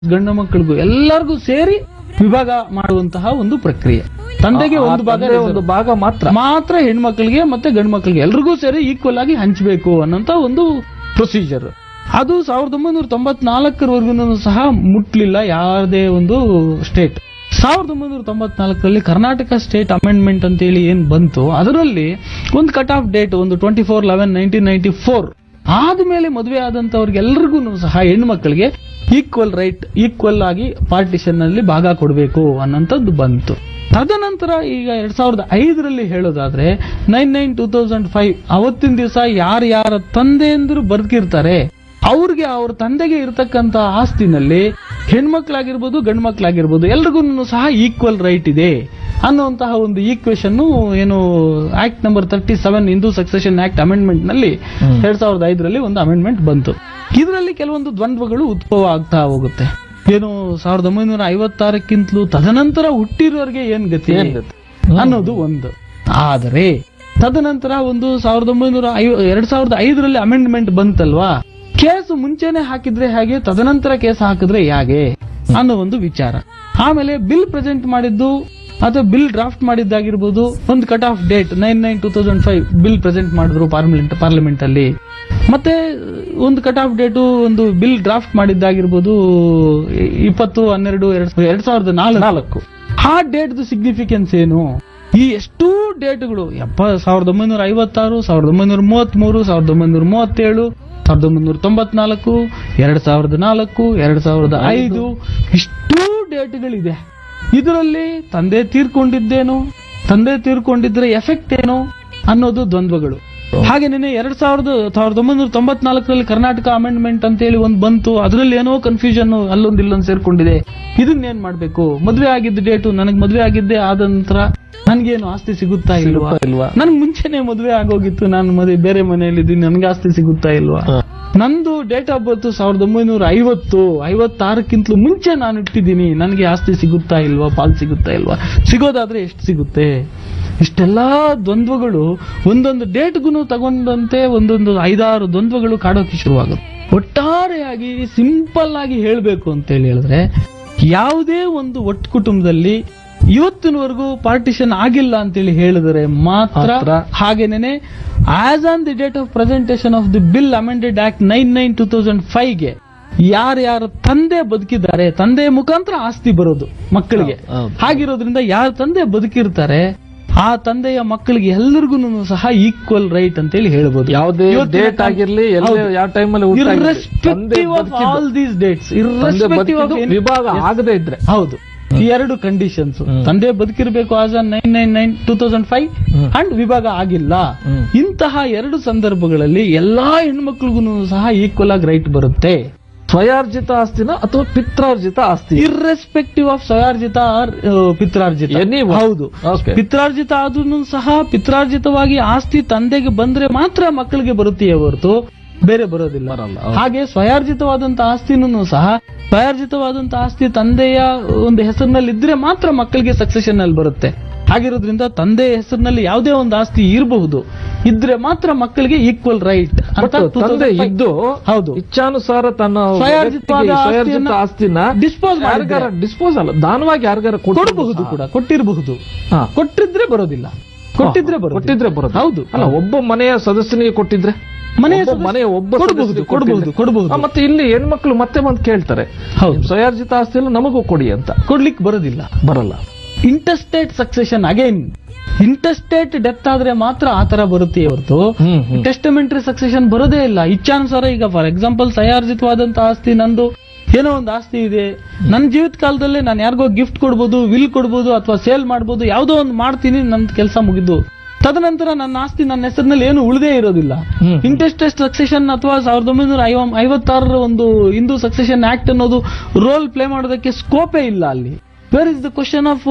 ಗಂಡು ಮಕ್ಕಳಿಗೂ ಎಲ್ಲರಿಗೂ ಸೇರಿ ವಿಭಾಗ ಮಾಡುವಂತಹ ಒಂದು ಪ್ರಕ್ರಿಯೆ ತಂದೆಗೆ ಆ ಒಂದು ಭಾಗ ತಂದೆ reserve. ಒಂದು ಭಾಗ ಮಾತ್ರ ಮಾತ್ರ ಹೆಣ್ಮಕ್ಳಿಗೆ ಮತ್ತೆ ಗಂಡು ಮಕ್ಕಳಿಗೆ ಎಲ್ರಿಗೂ ಸೇರಿ ಈಕ್ವಲ್ ಆಗಿ ಹಂಚಬೇಕು ಅನ್ನೋಂತ ಒಂದು ಪ್ರೊಸೀಜರ್ ಅದು ಸಾವಿರದ ಒಂಬೈನೂರ ತೊಂಬತ್ನಾಲ್ಕರವರೆಗೂ ಸಹ ಮುಟ್ಲಿಲ್ಲ ಯಾವುದೇ ಒಂದು ಸ್ಟೇಟ್ ಸಾವಿರದ ಒಂಬೈನೂರ ತೊಂಬತ್ನಾಲ್ಕರಲ್ಲಿ ಕರ್ನಾಟಕ ಸ್ಟೇಟ್ ಅಮೆಂಡ್ಮೆಂಟ್ ಅಂತೇಳಿ ಏನ್ ಬಂತು ಅದರಲ್ಲಿ ಒಂದು ಕಟ್ ಆಫ್ ಡೇಟ್ ಒಂದು twenty four eleven nineteen ninety four ಆದ್ಮೇಲೆ ಮದುವೆ ಆದಂತವ್ರಿಗೆಲ್ಲರಿಗೂ ಸಹ ಹೆಣ್ಮಕ್ಳಿಗೆ ಈಕ್ವಲ್ ರೈಟ್ ಈಕ್ವಲ್ ಆಗಿ ಪಾರ್ಟಿಷನ್ ನಲ್ಲಿ ಭಾಗ ಕೊಡಬೇಕು ಅನ್ನೋಂಥದ್ದು ಬಂತು ತದನಂತರ ಈಗ ಎರಡ್ ಸಾವಿರದ ಐದರಲ್ಲಿ ಹೇಳೋದಾದ್ರೆ nine nine two thousand five ಅವತ್ತಿನ ದಿವಸ ಯಾರ್ಯಾರ ತಂದೆಯಂದ್ರು ಬದುಕಿರ್ತಾರೆ ಅವ್ರಿಗೆ ಅವ್ರ ತಂದೆಗೆ ಇರತಕ್ಕಂತ ಆಸ್ತಿನಲ್ಲಿ ಹೆಣ್ಮಕ್ಳಾಗಿರ್ಬೋದು ಗಂಡು ಮಕ್ಳಾಗಿರ್ಬೋದು ಎಲ್ರಿಗೂ ಸಹ ಈಕ್ವಲ್ ರೈಟ್ ಇದೆ ಅನ್ನುವಂತಹ ಒಂದು ಈಕ್ವೇಶನ್ ಏನು act number thirty seven Hindu succession act amendment ನಲ್ಲಿ ಹ್ಮ್. ಎರಡ್ ಸಾವಿರದ ಐದರಲ್ಲಿ ಒಂದು ಅಮೆಂಡ್ಮೆಂಟ್ ಬಂತು ಇದರಲ್ಲಿ ಕೆಲವೊಂದು ದ್ವಂದ್ವಗಳು ಉದ್ಭವ ಆಗ್ತಾ ಹೋಗುತ್ತೆ ಏನು ಸಾವಿರದ ಒಂಬೈನೂರ ಐವತ್ತಾರಕ್ಕಿಂತಲೂ ತದನಂತರ ಹುಟ್ಟಿರೋರಿಗೆ ಏನ್ ಗತಿ ಏನ್ ಗತಿ? ಅನ್ನೋದು ಒಂದು ಆದರೆ ತದನಂತರ ಒಂದು ಸಾವಿರದ ಒಂಬೈನೂರ ಐವ ಎರಡ್ ಸಾವಿರದ ಐದರಲ್ಲಿ ಅಮೆಂಡ್ಮೆಂಟ್ ಬಂತಲ್ವಾ ಕೇಸ್ ಮುಂಚೆನೆ ಹಾಕಿದ್ರೆ ಹೇಗೆ ತದನಂತರ ಕೇಸ್ ಹಾಕಿದ್ರೆ ಹೇಗೆ ಅನ್ನೋ ಒಂದು ವಿಚಾರ ಆಮೇಲೆ ಬಿಲ್ ಪ್ರೆಸೆಂಟ್ ಮಾಡಿದ್ದು ಅಥವಾ ಬಿಲ್ ಡ್ರಾಫ್ಟ್ ಮಾಡಿದ್ದಾಗಿರ್ಬೋದು ಒಂದು cut off date nine nine two thousand five bill present ಮಾಡಿದ್ರು ಪಾರ್ಲಿಮೆಂಟ್ ಪಾರ್ಲಿಮೆಂಟ್ ಅಲ್ಲಿ ಮತ್ತೆ ಒಂದು ಕಟ್ ಆಫ್ ಡೇಟು ಒಂದು ಬಿಲ್ ಡ್ರಾಫ್ಟ್ ಮಾಡಿದ್ದಾಗಿರ್ಬೋದು ಇಪ್ಪತ್ತು ಹನ್ನೆರಡು ಎರಡ್ ಎರಡ್ ಸಾವಿರದ ನಾಲ್ಕು ನಾಲ್ಕು ಆ ಡೇಟ್ದು ಸಿಗ್ನಿಫಿಕೆನ್ಸ್ ಏನು ಈ ಎಷ್ಟೂ ಡೇಟ್ಗಳು ಎಪ್ಪ ಸಾವಿರದ ಒಂಬೈನೂರ ಐವತ್ತಾರು ಸಾವಿರದ ಒಂಬೈನೂರ ಮೂವತ್ಮೂರು ಸಾವಿರದ ಒಂಬೈನೂರ ಮೂವತ್ತೇಳು ಸಾವಿರದ ಒಂಬೈನೂರ ತೊಂಬತ್ನಾಲ್ಕು ಎರಡ್ ಸಾವಿರದ ನಾಲ್ಕು ಎರಡ್ ಸಾವಿರದ ಐದು ಇಷ್ಟೂ ಡೇಟ್ಗಳಿದೆ ಇದರಲ್ಲಿ ತಂದೆ ತೀರ್ಕೊಂಡಿದ್ದೇನು ತಂದೆ ತೀರ್ಕೊಂಡಿದ್ರೆ ಎಫೆಕ್ಟ್ ಏನು ಅನ್ನೋದು ದ್ವಂದ್ವಗಳು ಹಾಗೇನೆ ಎರಡ್ ಸಾವಿರದ ಸಾವಿರದ ಒಂಬೈನೂರ ತೊಂಬತ್ನಾಲ್ಕರಲ್ಲಿ ಕರ್ನಾಟಕ ಅಮೆಂಡ್ಮೆಂಟ್ ಅಂತೇಳಿ ಒಂದು ಬಂತು ಅದರಲ್ಲಿ ಏನೋ ಕನ್ಫ್ಯೂಷನ್ ಅಲ್ಲೊಂದು ಇಲ್ಲೊಂದು ಸೇರ್ಕೊಂಡಿದೆ ಇದನ್ನೇನ್ ಮಾಡ್ಬೇಕು ಮದ್ವೆ ಆಗಿದ್ದ ಡೇಟು ನನಗ್ ಮದ್ವೆ ಆಗಿದ್ದೆ ಆದ ನಂತರ ನನ್ಗೇನು ಆಸ್ತಿ ಸಿಗುತ್ತಾ ಇಲ್ವಾ ಸಿಗುತ್ತಾ ಇಲ್ವಾ? ನನ್ಗೆ ಮುಂಚೆನೆ ಮದ್ವೆ ಆಗೋಗಿತ್ತು ನಾನು ಮದುವೆ ಬೇರೆ ಮನೆಯಲ್ಲಿದ್ದೀನಿ ನನ್ಗೆ ಆಸ್ತಿ ಸಿಗುತ್ತಾ ಇಲ್ವಾ ಹ. ನಂದು ಡೇಟ್ ಆಫ್ ಬರ್ತ್ ಸಾವಿರದ ಒಂಬೈನೂರ ಐವತ್ತು ಐವತ್ತಾರಕ್ಕಿಂತಲೂ ಮುಂಚೆ ನಾನು ಇಟ್ಟಿದ್ದೀನಿ ನನಗೆ ಆಸ್ತಿ ಸಿಗುತ್ತಾ ಇಲ್ವಾ ಪಾಲ್ ಸಿಗುತ್ತಾ ಇಲ್ವಾ ಸಿಗೋದಾದ್ರೆ ಎಷ್ಟು ಸಿಗುತ್ತೆ ಇಷ್ಟೆಲ್ಲಾ ದ್ವಂದ್ವಗಳು ಒಂದೊಂದು ಡೇಟ್ಗೂ ತಗೊಂಡಂತೆ ಒಂದೊಂದು ಐದಾರು ದ್ವಂದ್ವಗಳು ಕಾಡೋಕೆ ಶುರುವಾಗುತ್ತೆ ಒಟ್ಟಾರೆಯಾಗಿ ಸಿಂಪಲ್ ಆಗಿ ಹೇಳಬೇಕು ಅಂತ ಹೇಳಿ ಹೇಳಿದ್ರೆ ಯಾವುದೇ ಒಂದು ಒಟ್ಟು ಕುಟುಂಬದಲ್ಲಿ ಇವತ್ತಿನವರೆಗೂ ಪಾರ್ಟಿಷನ್ ಆಗಿಲ್ಲ ಅಂತೇಳಿ ಹೇಳಿದರೆ ಮಾತ್ರ ಮಾತ್ರ. ಹಾಗೇನೆ as on the date of presentation of the bill amended act nine nine two thousand ಫೈವ್ಗೆ ಯಾರ್ಯಾರ ತಂದೆ ಬದುಕಿದ್ದಾರೆ ತಂದೆಯ ಮುಖಾಂತರ ಆಸ್ತಿ ಬರೋದು ಮಕ್ಕಳಿಗೆ ಹೌದು, ಹೌದು. ಹಾಗಿರೋದ್ರಿಂದ ಯಾರ ತಂದೆ ಬದುಕಿರ್ತಾರೆ ಆ ತಂದೆಯ ಮಕ್ಕಳಿಗೆ ಎಲ್ಲರಿಗೂ ಸಹ ಈಕ್ವಲ್ ರೈಟ್ ಅಂತೇಳಿ ಹೇಳ್ಬೋದು ಯಾವುದೇ ಇವತ್ತಿನ ಡೇಟ್ ಕಾಲ- ಆಗಿರ್ಲಿ ಎಲ್ಲೇ ಹೌದು. ಯಾವ ಟೈಮಲ್ಲಿ Irrespective of all these dates, irrespective of any- ವಿಭಾಗ Yes. ಆಗದೆ ಇದ್ರೆ ಹೌದು ಈ ಎರಡು ಕಂಡೀಷನ್ಸ್ ಹ್ಮ್. ತಂದೆ ಬದುಕಿರಬೇಕು as nine nine nine two thousand five ಹ್ಮ್. ಅಂಡ್ ವಿಭಾಗ ಆಗಿಲ್ಲ ಹ್ಮ್. ಇಂತಹ ಎರಡು ಸಂದರ್ಭಗಳಲ್ಲಿ ಎಲ್ಲಾ ಹೆಣ್ಮಕ್ಳಿಗೂ ಸಹ ಈಕ್ವಲ್ ಆಗಿ ರೈಟ್ ಬರುತ್ತೆ ಸ್ವಯಾರ್ಜಿತ ಆಸ್ತಿನ ಅಥವಾ ಪಿತ್ರಾರ್ಜಿತ ಆಸ್ತಿ ಇರ್ರೆಸ್ಪೆಕ್ಟಿವ್ ಆಫ್ ಸ್ವಯಾರ್ಜಿತ ಆರ್ ಪಿತ್ರಾರ್ಜಿತ Any one. ಹೌದು Okay. ಪಿತ್ರಾರ್ಜಿತ ಆದ್ರೂ ಸಹ ಪಿತ್ರಾರ್ಜಿತವಾಗಿ ಆಸ್ತಿ ತಂದೆಗೆ ಬಂದ್ರೆ ಮಾತ್ರ ಮಕ್ಕಳಿಗೆ ಬರುತ್ತೆಯೇ ಹೊರತು ಬೇರೆ ಬರೋದಿಲ್ಲ ಬರಲ್ಲ, ಹೌದು. ಹಾಗೆ ಸ್ವಯಾರ್ಜಿತವಾದಂತ ಆಸ್ತಿನೂ ಸಹ ಸ್ವಯಾರ್ಜಿತವಾದಂತ ಆಸ್ತಿ ತಂದೆಯ ಒಂದು ಹೆಸರಿನಲ್ಲಿ ಇದ್ರೆ ಮಾತ್ರ ಮಕ್ಕಳಿಗೆ ಸಕ್ಸೆಷನ್ ಅಲ್ಲಿ ಬರುತ್ತೆ ಹಾಗಿರೋದ್ರಿಂದ ತಂದೆಯ ಹೆಸರಿನಲ್ಲಿ ಯಾವುದೇ ಒಂದು ಆಸ್ತಿ ಇರಬಹುದು ಇದ್ರೆ ಮಾತ್ರ ಮಕ್ಕಳಿಗೆ ಈಕ್ವಲ್ ರೈಟ್ ಬಟ್ ತಂದೆ ಇದ್ದು ಹೌದು ಇಚ್ಛಾನುಸಾರ ತನ್ನ ಸ್ವಯಾರ್ಜಿತವಾದ ವ್ಯಕ್ತಿಗೆ ಸ್ವಯಾರ್ಜಿತ ಆಸ್ತಿಯನ್ನ ಆಸ್ತಿನ dispose ಮಾಡಿದ್ರೆ. ಯಾರಿಗಾರ ಡಿಸ್ಪೋಸ್ ಅಲ್ಲ ದಾನವಾಗಿ ಯಾರಿಗಾರ ಕೊಡಬಹುದು ಕೂಡ ಕೊಟ್ಟಿರಬಹುದು ಹಾ. ಕೊಟ್ಟಿದ್ರೆ ಬರೋದಿಲ್ಲ ಕೊಟ್ಟಿದ್ರೆ ಬರೋದಿಲ್ಲ ಕೊಟ್ಟಿದ್ರೆ ಬರೋದು ಹೌದು ಅಲ್ಲ ಒಬ್ಬ ಮನೆಯ ಸದಸ್ಯನಿಗೆ ಕೊಟ್ಟಿದ್ರೆ ಮನೆಯ ಒಬ್ಬ ಸದಸ್ಯ- ಮನೆಯ ಒಬ್ಬ ಕೊಡಬಹುದು, ಸದಸ್ಯನಿಗೆ ಕೊಡಬಹುದು, ಕೊಟ್ಟಿದ್ರೆ. ಕೊಡಬಹುದು. ಆ, ಮತ್ತೆ ಇಲ್ಲಿ ಹೆಣ್ಮಕ್ಳು ಮತ್ತೆ ಬಂದು ಕೇಳ್ತಾರೆ ಹೌದು. ನಿಮ್ ಸ್ವಯಾರ್ಜಿತ ಆಸ್ತಿ ಎಲ್ಲ ನಮಗೂ ಕೊಡಿ ಅಂತ ಕೊಡ್ಲಿಕ್ಕೆ ಬರೋದಿಲ್ಲ ಬರಲ್ಲ intestate succession again intestate death ಆದ್ರೆ ಮಾತ್ರ ಆ ತರ ಬರುತ್ತೆ ಹೊರತು ಹ್ಮ್, ಹ್ಮ್. ಟೆಸ್ಟಮೆಂಟ್ರಿ ಸಕ್ಸೆಷನ್ ಬರೋದೇ ಇಲ್ಲ ಇಚ್ಛಾನುಸಾರ ಈಗ ಫಾರ್ ಎಕ್ಸಾಂಪಲ್ ಸಯಾರ್ಜಿತವಾದಂತ ಆಸ್ತಿ ನಂದು ಏನೋ ಒಂದು ಆಸ್ತಿ ಇದೆ ನನ್ನ ಜೀವಿತ ಕಾಲದಲ್ಲೇ ನಾನು ಯಾರಿಗೋ ಗಿಫ್ಟ್ ಕೊಡ್ಬೋದು ವಿಲ್ ಕೊಡ್ಬೋದು ಅಥವಾ ಸೇಲ್ ಮಾಡ್ಬೋದು ಯಾವುದೋ ಒಂದು ಮಾಡ್ತೀನಿ ನನ್ನ ಕೆಲಸ ಮುಗಿದು ತದನಂತರ ನನ್ನ ಆಸ್ತಿ ನನ್ನ ಹೆಸರಿನಲ್ಲಿ ಏನು ಉಳಿದೇ ಇರೋದಿಲ್ಲ ಹ್ಮ್. ಇಂಟೆಸ್ಟೆಸ್ಟ್ ಸಕ್ಸೆಷನ್ ಅಥವಾ ಸಾವಿರದ ಒಂಬೈನೂರ ಐವ- ಐವತ್ತಾರರ ಒಂದು ಹಿಂದೂ ಸಕ್ಸೆಷನ್ ಆಕ್ಟ್ ಅನ್ನೋದು ರೋಲ್ ಪ್ಲೇ ಮಾಡೋದಕ್ಕೆ ಸ್ಕೋಪೇ ಇಲ್ಲ ಅಲ್ಲಿ where is the question of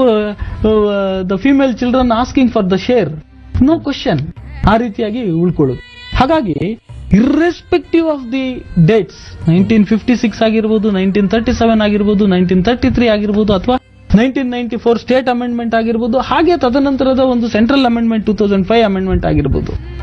the female children asking for the share no question ಆ ರೀತಿಯಾಗಿ ಉಳ್ಕೊಳ್ಳೋದು ಹಾಗಾಗಿ irrespective of the dates nineteen fifty six ಆಗಿರ್ಬೋದು ನೈನ್ಟೀನ್ ತರ್ಟಿ ಸೆವೆನ್ ಆಗಿರ್ಬೋದು ನೈನ್ಟೀನ್ ತರ್ಟಿ ತ್ರೀ ಆಗಿರ್ಬೋದು ಅಥವಾ nineteen ninety four state amendment ಆಗಿರ್ಬೋದು ಹಾಗೆ ತದನಂತರದ ಒಂದು central amendment two thousand five amendment ಆಗಿರ್ಬೋದು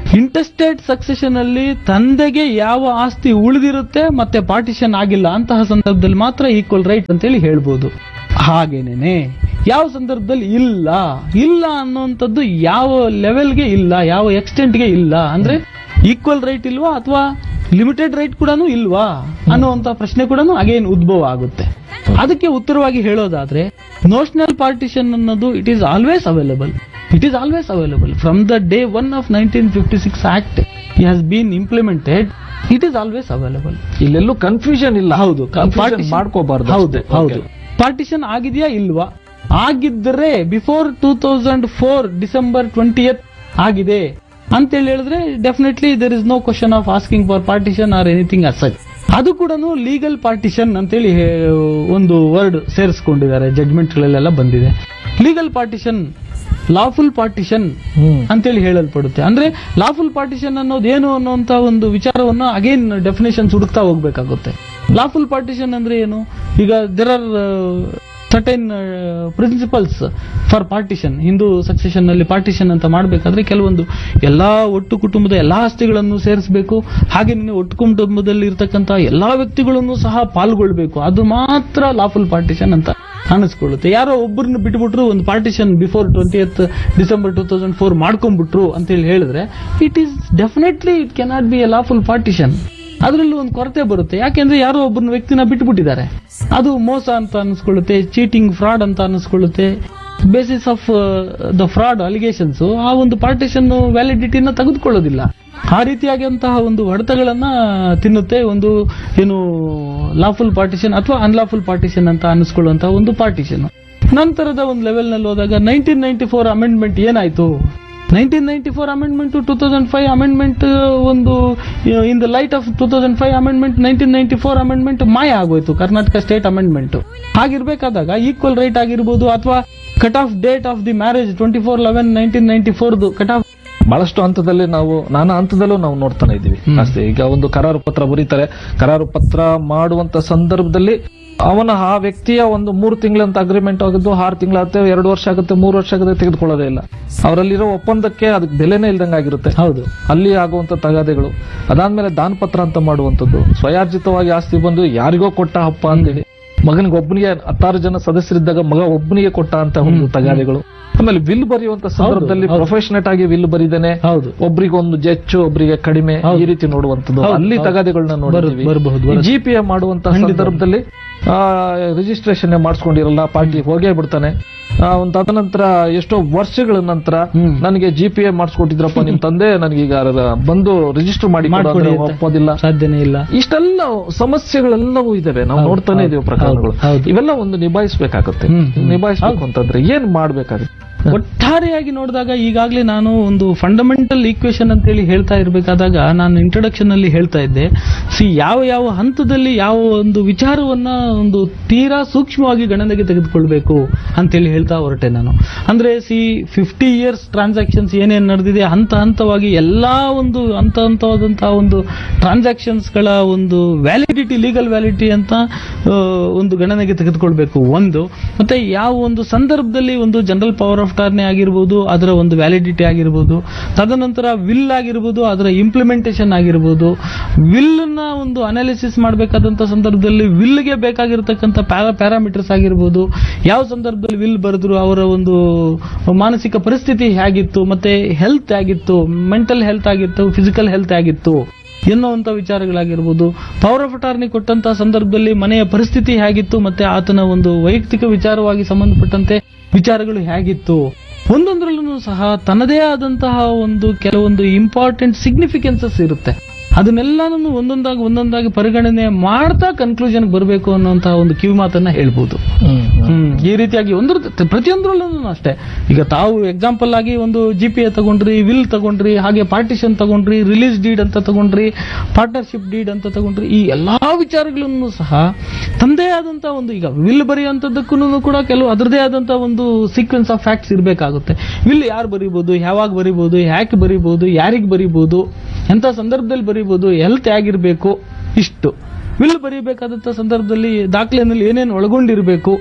ಇಂಟರ್ಸ್ಟೇಟ್ ಸಕ್ಸೆಷನ್ ಅಲ್ಲಿ ತಂದೆಗೆ ಯಾವ ಆಸ್ತಿ ಉಳಿದಿರುತ್ತೆ ಮತ್ತೆ ಪಾರ್ಟಿಷನ್ ಆಗಿಲ್ಲ ಅಂತಹ ಸಂದರ್ಭದಲ್ಲಿ ಮಾತ್ರ ಈಕ್ವಲ್ ರೈಟ್ ಅಂತೇಳಿ ಹೇಳ್ಬೋದು ಹಾಗೇನೇನೆ ಯಾವ ಸಂದರ್ಭದಲ್ಲಿ ಇಲ್ಲ ಇಲ್ಲ ಅನ್ನುವಂಥದ್ದು ಯಾವ ಲೆವೆಲ್ಗೆ ಇಲ್ಲ ಯಾವ ಎಕ್ಸ್ಟೆಂಟ್ಗೆ ಇಲ್ಲ ಅಂದ್ರೆ ಈಕ್ವಲ್ ರೈಟ್ ಇಲ್ವಾ ಅಥವಾ ಲಿಮಿಟೆಡ್ ರೈಟ್ ಕೂಡ ಇಲ್ವಾ ಅನ್ನುವಂತ ಪ್ರಶ್ನೆ ಕೂಡ ಅಗೇನ್ ಉದ್ಭವ ಆಗುತ್ತೆ ಅದಕ್ಕೆ ಉತ್ತರವಾಗಿ ಹೇಳೋದಾದ್ರೆ ನೋಷನಲ್ ಪಾರ್ಟಿಷನ್ ಅನ್ನೋದು it is always available it is always available from the day one of nineteen fifty six act has been implemented it is always available ಇಲ್ಲೆಲ್ಲೂ ಕನ್ಫ್ಯೂಷನ್ ಇಲ್ಲ ಹೌದು Confusion ಮಾಡ್ಕೋಬಾರ್ದು ಹೌದು ಅಷ್ಟೇ. ಹೌದು ಪಾರ್ಟಿಷನ್ ಆಗಿದೆಯಾ ಇಲ್ವಾ ಆಗಿದ್ದರೆ before two thousand four December twentieth ಆಗಿದೆ ಅಂತೇಳಿ ಹೇಳಿದ್ರೆ definitely there is no question of asking for partition or anything as such ಅದು ಕೂಡ ಲೀಗಲ್ ಪಾರ್ಟಿಷನ್ ಅಂತೇಳಿ ಹೇ- ಒಂದು ವರ್ಡ್ ಸೇರಿಸ್ಕೊಂಡಿದ್ದಾರೆ ಜಡ್ಮೆಂಟ್ ಗಳಲ್ಲೆಲ್ಲ ಬಂದಿದೆ legal partition lawful partition hmm ಅಂತೇಳಿ ಹೇಳಲ್ಪಡುತ್ತೆ ಅಂದ್ರೆ ಲಾಫುಲ್ ಪಾರ್ಟಿಷನ್ ಅನ್ನೋದು ಏನು ಅನ್ನುವಂತ ಒಂದು ವಿಚಾರವನ್ನ ಅಗೇನ್ ಡೆಫಿನೇಷನ್ಸ್ ಹುಡುಕ್ತಾ ಹೋಗ್ಬೇಕಾಗುತ್ತೆ ಲಾಫುಲ್ ಪಾರ್ಟಿಷನ್ ಅಂದ್ರೆ ಏನು ಈಗ there are certain principles for partition Hindu succession ನಲ್ಲಿ ಪಾರ್ಟಿಷನ್ ಅಂತ ಮಾಡಬೇಕಾದ್ರೆ ಕೆಲವೊಂದು ಎಲ್ಲಾ ಒಟ್ಟು ಕುಟುಂಬದ ಎಲ್ಲಾ ಆಸ್ತಿಗಳನ್ನು ಸೇರಿಸಬೇಕು ಹಾಗೆ ಒಟ್ಟು ಕುಟುಂಬದಲ್ಲಿ ಇರತಕ್ಕಂತ ಎಲ್ಲಾ ವ್ಯಕ್ತಿಗಳನ್ನು ಸಹ ಪಾಲ್ಗೊಳ್ಬೇಕು ಅದು ಮಾತ್ರ ಲಾಫುಲ್ ಪಾರ್ಟಿಷನ್ ಅಂತ ಅನಿಸ್ಕೊಳ್ಳುತ್ತೆ ಯಾರೋ ಒಬ್ಬರನ್ನ ಬಿಟ್ಬಿಟ್ರು ಒಂದು partition before twenty December two thousand four ಮಾಡ್ಕೊಂಡ್ಬಿಟ್ರು ಅಂತ ಹೇಳಿ ಹೇಳಿದ್ರೆ it is definitely it cannot be a lawful partition ಅದರಲ್ಲೂ ಒಂದು ಕೊರತೆ ಬರುತ್ತೆ ಯಾಕೆಂದ್ರೆ ಯಾರೋ ಒಬ್ಬನ ವ್ಯಕ್ತಿನ ಬಿಟ್ಬಿಟ್ಟಿದ್ದಾರೆ ಅದು ಮೋಸ ಅಂತ ಅನಿಸ್ಕೊಳ್ಳುತ್ತೆ ಚೀಟಿಂಗ್ ಫ್ರಾಡ್ ಅಂತ ಅನಿಸ್ಕೊಳ್ಳುತ್ತೆ basis of the fraud allegations ಆ ಒಂದು ಪಾರ್ಟಿಷನ್ ವ್ಯಾಲಿಡಿಟಿನ ತೆಗೆದುಕೊಳ್ಳೋದಿಲ್ಲ ಆ ರೀತಿಯಾಗಿಂತಹ ಒಂದು ಹೊಡೆತಗಳನ್ನ ತಿನ್ನುತ್ತೆ ಒಂದು ಏನು ಲಾಫುಲ್ ಪಾರ್ಟಿಷನ್ ಅಥವಾ ಅನ್ಲಾಫುಲ್ ಪಾರ್ಟಿಷನ್ ಅಂತ ಅನಿಸ್ಕೊಳ್ಳುವಂತಹ ಒಂದು ಪಾರ್ಟಿಷನ್ ನಂತರದ ಒಂದು ಲೆವೆಲ್ ನಲ್ಲಿ ಹೋದಾಗ ನೈನ್ಟೀನ್ ನೈನ್ಟಿ ಫೋರ್ ಅಮೆಂಡ್ಮೆಂಟ್ ಏನಾಯ್ತು nineteen ninety four amendment two thousand five amendment ಒಂದು in the light of two thousand five amendment nineteen ninety four amendment ಮಾಯ ಆಗೋಯ್ತು ಕರ್ನಾಟಕ ಸ್ಟೇಟ್ ಅಮೆಂಡ್ಮೆಂಟ್ ಹಾಗಿರ್ಬೇಕಾದಾಗ ಈಕ್ವಲ್ ರೈಟ್ ಆಗಿರ್ಬೋದು ಅಥವಾ cut off date of the marriage twenty four eleven nineteen ninety ಫೋರ್ದು cut off ಬಹಳಷ್ಟು ಹಂತದಲ್ಲಿ ನಾವು ನಾನಾ ಹಂತದಲ್ಲೂ ನಾವು ನೋಡ್ತಾನೆ ಇದೀವಿ ಹ್ಮ್. ಅಷ್ಟೇ ಈಗ ಒಂದು ಕರಾರು ಪತ್ರ ಬರೀತಾರೆ ಕರಾರು ಪತ್ರ ಮಾಡುವಂತ ಸಂದರ್ಭದಲ್ಲಿ ಅವನ ಆ ವ್ಯಕ್ತಿಯ ಒಂದು ಮೂರು ತಿಂಗಳಂತ ಅಗ್ರಿಮೆಂಟ್ ಆಗಿದ್ದು ಆರು ತಿಂಗಳಾಗುತ್ತೆ ಎರಡು ವರ್ಷ ಆಗುತ್ತೆ ಮೂರು ವರ್ಷ ಆಗುತ್ತೆ ತೆಗೆದುಕೊಳ್ಳೋದೇ ಇಲ್ಲ ಅವರಲ್ಲಿರೋ ಒಪ್ಪಂದಕ್ಕೆ ಅದಕ್ಕೆ ಬೆಲೆನೇ ಇಲ್ದಂಗೆ ಆಗಿರುತ್ತೆ ಹೌದು ಅಲ್ಲಿ ಆಗುವಂತ ತಗಾದೆಗಳು ಅದಾದ್ಮೇಲೆ ದಾನ ಪತ್ರ ಅಂತ ಮಾಡುವಂತದ್ದು ಸ್ವಯಾರ್ಜಿತವಾಗಿ ಆಸ್ತಿ ಬಂದು ಯಾರಿಗೋ ಕೊಟ್ಟ ಹಪ್ಪ ಅಂತೇಳಿ ಮಗನಿಗೆ ಒಬ್ಬನಿಗೆ ಹತ್ತಾರು ಜನ ಸದಸ್ಯರಿದ್ದಾಗ ಮಗ ಒಬ್ಬನಿಗೆ ಕೊಟ್ಟ ಅಂತ ಒಂದು ತಗಾದೆಗಳು ಆಮೇಲೆ ವಿಲ್ ಬರೆಯುವಂತ ಸಂದರ್ಭದಲ್ಲಿ ಹೌದು. ಪ್ರೊಫೆಷನೇಟ್ ಆಗಿ ವಿಲ್ ಬರಿದೇನೆ ಹೌದು ಒಬ್ರಿಗೆ ಒಂದು ಜೆಚ್ಚು ಒಬ್ರಿಗೆ ಕಡಿಮೆ ಹೌದು. ಈ ರೀತಿ ನೋಡುವಂತದ್ದು ಹೌದು, ಅಲ್ಲಿ ಹೌದು. ತಗಾದೆಗಳನ್ನ ನೋಡಿದೀವಿ ಬರಬಹುದು, ಬರಬಹುದು. ಜಿ ಪಿ ಎ ಮಾಡುವಂತ ಖಂಡಿತ. ಸಂದರ್ಭದಲ್ಲಿ ರಿಜಿಸ್ಟ್ರೇಷನ್ ಮಾಡಿಸ್ಕೊಂಡಿರಲ್ಲ ಪಾರ್ಟಿ ಹೋಗೇ ಬಿಡ್ತಾನೆ ಆ, ಒಂದು ತದನಂತರ ಎಷ್ಟೋ ವರ್ಷಗಳ ನಂತರ ಹ್ಮ್. ನನಗೆ ಜಿ ಪಿ ಎ ಮಾಡಿಸ್ಕೊಟ್ಟಿದ್ರಪ್ಪ ನಿಮ್ ತಂದೆ ನನಗೀಗ ರ- ಬಂದು ರಿಜಿಸ್ಟರ್ ಮಾಡಿ ಕೊಡು ಮಾಡ್ಕೊಡಿ ಅಂದ್ರೆ ಅಂತ. ಒಪ್ಪೋದಿಲ್ಲ ಸಾಧ್ಯನೇ ಇಲ್ಲ ಇಷ್ಟೆಲ್ಲ ಸಮಸ್ಯೆಗಳೆಲ್ಲವೂ ಇದಾವೆ ನಾವು ಹೌದು, ನೋಡ್ತಾನೆ ಹೌದು, ಇದೀವಿ ಪ್ರಕರಣಗಳು ಹೌದು, ಹೌದು. ಇವೆಲ್ಲ ಒಂದು ನಿಭಾಯಿಸಬೇಕಾಗುತ್ತೆ ಹ್ಮ್, ಹ್ಮ್. ನಿಭಾಯಿಸಬೇಕು ಅಂತಂದ್ರೆ ಏನ್ ಮಾಡ್ಬೇಕಾಗುತ್ತೆ ಒಟ್ಟಾರೆಯಾಗಿ ನೋಡಿದಾಗ ಈಗಾಗಲೇ ನಾನು ಒಂದು ಫಂಡಮೆಂಟಲ್ ಈಕ್ವೇಶನ್ ಅಂತ ಹೇಳಿ ಹೇಳ್ತಾ ಇರಬೇಕಾದಾಗ ನಾನು ಇಂಟ್ರೊಡಕ್ಷನ್ ಅಲ್ಲಿ ಹೇಳ್ತಾ ಇದ್ದೆ ಸಿ ಯಾವ ಯಾವ ಹಂತದಲ್ಲಿ ಯಾವ ಒಂದು ವಿಚಾರವನ್ನ ಒಂದು ತೀರಾ ಸೂಕ್ಷ್ಮವಾಗಿ ಗಣನೆಗೆ ತೆಗೆದುಕೊಳ್ಬೇಕು ಅಂತೇಳಿ ಹೇಳ್ತಾ ಹೊರಟೆ ನಾನು ಅಂದ್ರೆ ಸಿ ಫಿಫ್ಟಿ ಇಯರ್ಸ್ ಟ್ರಾನ್ಸಾಕ್ಷನ್ಸ್ ಏನೇನು ನಡೆದಿದೆ ಹಂತ ಹಂತವಾಗಿ ಎಲ್ಲಾ ಒಂದು ಹಂತ ಹಂತವಾದಂತಹ ಒಂದು ಟ್ರಾನ್ಸಾಕ್ಷನ್ಸ್ ಗಳ ಒಂದು ವ್ಯಾಲಿಡಿಟಿ ಲೀಗಲ್ ವ್ಯಾಲಿಡಿಟಿ ಅಂತ ಆ, ಒಂದು ಗಣನೆಗೆ ತೆಗೆದುಕೊಳ್ಬೇಕು ಒಂದು ಮತ್ತೆ ಯಾವ ಒಂದು ಸಂದರ್ಭದಲ್ಲಿ ಒಂದು ಜನರಲ್ ಪವರ್ ಆಫ್ ಟಾರ್ನೆ ಆಗಿರ್ಬೋದು ಅದರ ಒಂದು ವ್ಯಾಲಿಡಿಟಿ ಆಗಿರ್ಬೋದು ತದನಂತರ ವಿಲ್ ಆಗಿರ್ಬೋದು ಅದರ ಇಂಪ್ಲಿಮೆಂಟೇಷನ್ ಆಗಿರ್ಬೋದು ವಿಲ್ ನ ಒಂದು ಅನಾಲಿಸಿಸ್ ಮಾಡಬೇಕಾದಂತ ಸಂದರ್ಭದಲ್ಲಿ ವಿಲ್ಗೆ ಬೇಕಾಗಿರ್ತಕ್ಕಂಥ ಪ್ಯಾರಾಮೀಟರ್ಸ್ ಆಗಿರ್ಬೋದು ಯಾವ ಸಂದರ್ಭದಲ್ಲಿ ವಿಲ್ ಬರೆದ್ರು ಅವರ ಒಂದು ಮಾನಸಿಕ ಪರಿಸ್ಥಿತಿ ಹೇಗಿತ್ತು ಮತ್ತೆ ಹೆಲ್ತ್ ಆಗಿತ್ತು ಮೆಂಟಲ್ ಹೆಲ್ತ್ ಆಗಿತ್ತು ಫಿಸಿಕಲ್ ಹೆಲ್ತ್ ಆಗಿತ್ತು ಎನ್ನುವಂತ ವಿಚಾರಗಳಾಗಿರ್ಬೋದು ಪವರ್ ಆಫ್ ಅಟಾರ್ನಿ ಕೊಟ್ಟಂತ ಸಂದರ್ಭದಲ್ಲಿ ಮನೆಯ ಪರಿಸ್ಥಿತಿ ಹೇಗಿತ್ತು ಮತ್ತೆ ಆತನ ಒಂದು ವೈಯಕ್ತಿಕ ವಿಚಾರವಾಗಿ ಸಂಬಂಧಪಟ್ಟಂತೆ ವಿಚಾರಗಳು ಹೇಗಿತ್ತು ಒಂದೊಂದರಲ್ಲೂ ಸಹ ತನ್ನದೇ ಆದಂತಹ ಒಂದು ಕೆಲವೊಂದು ಇಂಪಾರ್ಟೆಂಟ್ ಸಿಗ್ನಿಫಿಕೆನ್ಸಸ್ ಇರುತ್ತೆ ಅದನ್ನೆಲ್ಲನೂ ಒಂದೊಂದಾಗಿ ಒಂದೊಂದಾಗಿ ಪರಿಗಣನೆ ಮಾಡ್ತಾ ಕನ್ಕ್ಲೂಷನ್ ಬರಬೇಕು ಅನ್ನುವಂತಹ ಒಂದು ಕಿವಿ ಮಾತನ್ನ ಹೇಳ್ಬೋದು ಹ್ಮ್ ಈ ರೀತಿಯಾಗಿ ಒಂದ್ರ ಪ್ರತಿಯೊಂದರಲ್ಲೂ ಅಷ್ಟೇ ಈಗ ತಾವು ಎಕ್ಸಾಂಪಲ್ ಆಗಿ ಒಂದು ಜಿ ಪಿ ಎ ತಗೊಂಡ್ರಿ ವಿಲ್ ತಗೊಂಡ್ರಿ ಹಾಗೆ ಪಾರ್ಟಿಷನ್ ತಗೊಂಡ್ರಿ ರಿಲೀಸ್ ಡೀಡ್ ಅಂತ ತಗೊಂಡ್ರಿ ಪಾರ್ಟ್ನರ್ಶಿಪ್ ಡೀಡ್ ಅಂತ ತಗೊಂಡ್ರಿ ಈ ಎಲ್ಲಾ ವಿಚಾರಗಳನ್ನು ಸಹ ತಂದೇ ಆದಂತ ಒಂದು ಈಗ ವಿಲ್ ಬರೆಯುವಂತದ್ದಕ್ಕೂ ಕೂಡ ಕೆಲವು ಅದರದೇ ಆದಂತ ಒಂದು ಸೀಕ್ವೆನ್ಸ್ ಆಫ್ ಫ್ಯಾಕ್ಟ್ಸ್ ಇರಬೇಕಾಗುತ್ತೆ ವಿಲ್ ಯಾರು ಬರಿಬಹುದು ಯಾವಾಗ ಬರಿಬಹುದು ಯಾಕೆ ಬರಿಬಹುದು ಯಾರಿಗೆ ಬರಿಬಹುದು ಎಂತ ಸಂದರ್ಭದಲ್ಲಿ ಬರಿಬಹುದು ಹೆಲ್ತ್ ಆಗಿರ್ಬೇಕು ಇಷ್ಟು ವಿಲ್ ಬರೀಬೇಕಾದಂತ ಸಂದರ್ಭದಲ್ಲಿ ದಾಖಲೆನಲ್ಲಿ ಏನೇನು ಒಳಗೊಂಡಿರಬೇಕು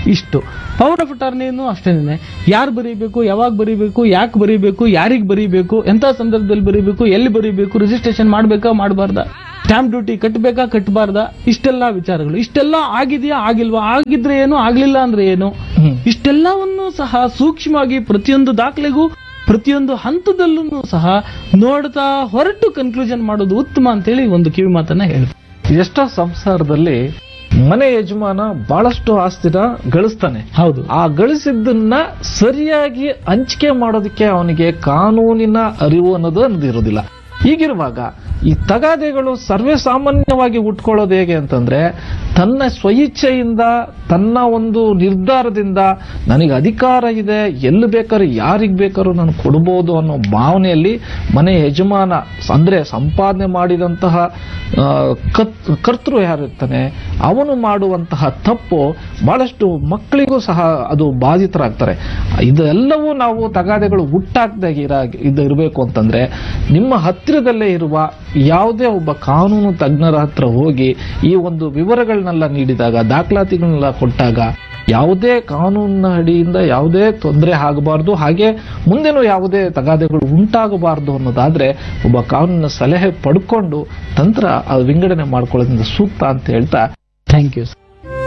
ಇಷ್ಟು ಪವರ್ ಆಫ್ ಅಟಾರ್ನಿನು ಅಷ್ಟೇನೆ ಯಾರು ಬರೀಬೇಕು ಯಾವಾಗ ಬರೀಬೇಕು ಯಾಕೆ ಬರೀಬೇಕು ಯಾರಿಗೆ ಬರೀಬೇಕು ಎಂತ ಸಂದರ್ಭದಲ್ಲಿ ಬರೀಬೇಕು ಎಲ್ಲಿ ಬರೀಬೇಕು ರಿಜಿಸ್ಟ್ರೇಷನ್ ಮಾಡ್ಬೇಕಾ ಮಾಡಬಾರ್ದಾ ಸ್ಟಾಂಪ್ ಡ್ಯೂಟಿ ಕಟ್ಟಬೇಕಾ ಕಟ್ಟಬಾರ್ದಾ ಇಷ್ಟೆಲ್ಲ ವಿಚಾರಗಳು ಇಷ್ಟೆಲ್ಲ ಆಗಿದೆಯಾ ಆಗಿಲ್ವಾ ಆಗಿದ್ರೆ ಏನು ಆಗ್ಲಿಲ್ಲ ಅಂದ್ರೆ ಏನು ಹ್ಮ್. ಇಷ್ಟೆಲ್ಲವನ್ನು ಸಹ ಸೂಕ್ಷ್ಮವಾಗಿ ಪ್ರತಿಯೊಂದು ದಾಖಲೆಗೂ ಪ್ರತಿಯೊಂದು ಹಂತದಲ್ಲೂ ಸಹ ನೋಡ್ತಾ ಹೊರಟು ಕನ್ಕ್ಲೂಷನ್ ಮಾಡೋದು ಉತ್ತಮ ಅಂತೇಳಿ ಒಂದು ಕಿವಿ ಮಾತನ್ನ ಹೇಳ್ತೀನಿ ಎಷ್ಟೋ ಸಂಸಾರದಲ್ಲಿ ಮನೆ ಯಜಮಾನ ಬಹಳಷ್ಟು ಆಸ್ತಿನ ಗಳಿಸ್ತಾನೆ ಹೌದು ಆ ಗಳಿಸಿದ್ದನ್ನ ಸರಿಯಾಗಿ ಹಂಚಿಕೆ ಮಾಡೋದಕ್ಕೆ ಅವನಿಗೆ ಕಾನೂನಿನ ಅರಿವು ಅನ್ನೋದು ಅನ್ನೋದು ಇರೋದಿಲ್ಲ ಹೀಗಿರುವಾಗ ಈ ತಗಾದೆಗಳು ಸರ್ವೇ ಸಾಮಾನ್ಯವಾಗಿ ಉಟ್ಕೊಳ್ಳೋದು ಹೇಗೆ ಅಂತಂದ್ರೆ ತನ್ನ ಸ್ವಇಚ್ಛೆಯಿಂದ ತನ್ನ ಒಂದು ನಿರ್ಧಾರದಿಂದ ನನಗೆ ಅಧಿಕಾರ ಇದೆ ಎಲ್ಲಿ ಬೇಕಾದ್ರೂ ಯಾರಿಗೆ ಬೇಕಾದ್ರೂ ನಾನು ಕೊಡ್ಬೋದು ಅನ್ನೋ ಭಾವನೆಯಲ್ಲಿ ಮನೆ ಯಜಮಾನ ಅಂದ್ರೆ ಸಂಪಾದನೆ ಮಾಡಿದಂತಹ ಆ, ಕತ್- ಕರ್ತೃ ಯಾರಿರ್ತಾನೆ ಅವನು ಮಾಡುವಂತಹ ತಪ್ಪು ಬಹಳಷ್ಟು ಮಕ್ಕಳಿಗೂ ಸಹ ಅದು ಬಾಧಿತರಾಗ್ತಾರೆ ಇದೆಲ್ಲವೂ ನಾವು ತಗಾದೆಗಳು ಹುಟ್ಟಾಕ್ದಾಗ ಇರ ಇದು ಇರಬೇಕು ಅಂತಂದ್ರೆ ನಿಮ್ಮ ಹತ್ತಿರದಲ್ಲೇ ಇರುವ ಯಾವುದೇ ಒಬ್ಬ ಕಾನೂನು ತಜ್ಞರ ಹತ್ರ ಹೋಗಿ ಈ ಒಂದು ವಿವರಗಳನ್ನೆಲ್ಲ ನೀಡಿದಾಗ ದಾಖಲಾತಿಗಳನ್ನೆಲ್ಲ ಕೊಟ್ಟಾಗ ಯಾವುದೇ ಕಾನೂನಿನ ಅಡಿಯಿಂದ ಯಾವುದೇ ತೊಂದರೆ ಆಗಬಾರ್ದು ಹಾಗೆ ಮುಂದೆನೂ ಯಾವುದೇ ತಗಾದೆಗಳು ಉಂಟಾಗಬಾರ್ದು ಅನ್ನೋದಾದ್ರೆ ಒಬ್ಬ ಕಾನೂನಿನ ಸಲಹೆ ಪಡ್ಕೊಂಡು ತಂತ್ರ ಅದು ವಿಂಗಡಣೆ ಮಾಡ್ಕೊಳ್ಳೋದ್ರಿಂದ ಸೂಕ್ತ ಅಂತ ಹೇಳ್ತಾ ಥ್ಯಾಂಕ್ ಯು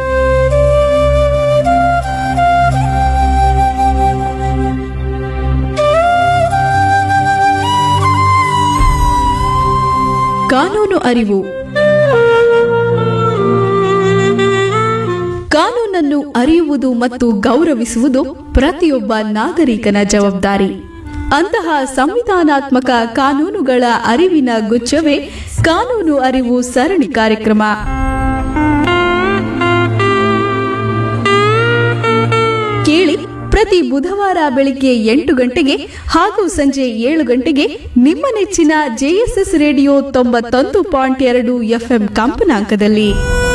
ಕಾನೂನು ಅರಿವು ಕಾನೂನನ್ನು ಅರಿಯುವುದು ಮತ್ತು ಗೌರವಿಸುವುದು ಪ್ರತಿಯೊಬ್ಬ ನಾಗರಿಕನ ಜವಾಬ್ದಾರಿ ಅಂತಹ ಸಂವಿಧಾನಾತ್ಮಕ ಕಾನೂನುಗಳ ಅರಿವಿನ ಗುಚ್ಛವೇ ಕಾನೂನು ಅರಿವು ಸರಣಿ ಕಾರ್ಯಕ್ರಮ ಕೇಳಿ ಪ್ರತಿ ಬುಧವಾರ ಬೆಳಿಗ್ಗೆ ಎಂಟು ಗಂಟೆಗೆ ಹಾಗೂ ಸಂಜೆ ಏಳು ಗಂಟೆಗೆ ನಿಮ್ಮ ನೆಚ್ಚಿನ ಜೆಎಸ್ಎಸ್ ರೇಡಿಯೋ ತೊಂಬತ್ತೊಂದು ಪಾಯಿಂಟ್ ಎರಡು ಎಫ್ಎಂ ಕಂಪನಾಂಕದಲ್ಲಿ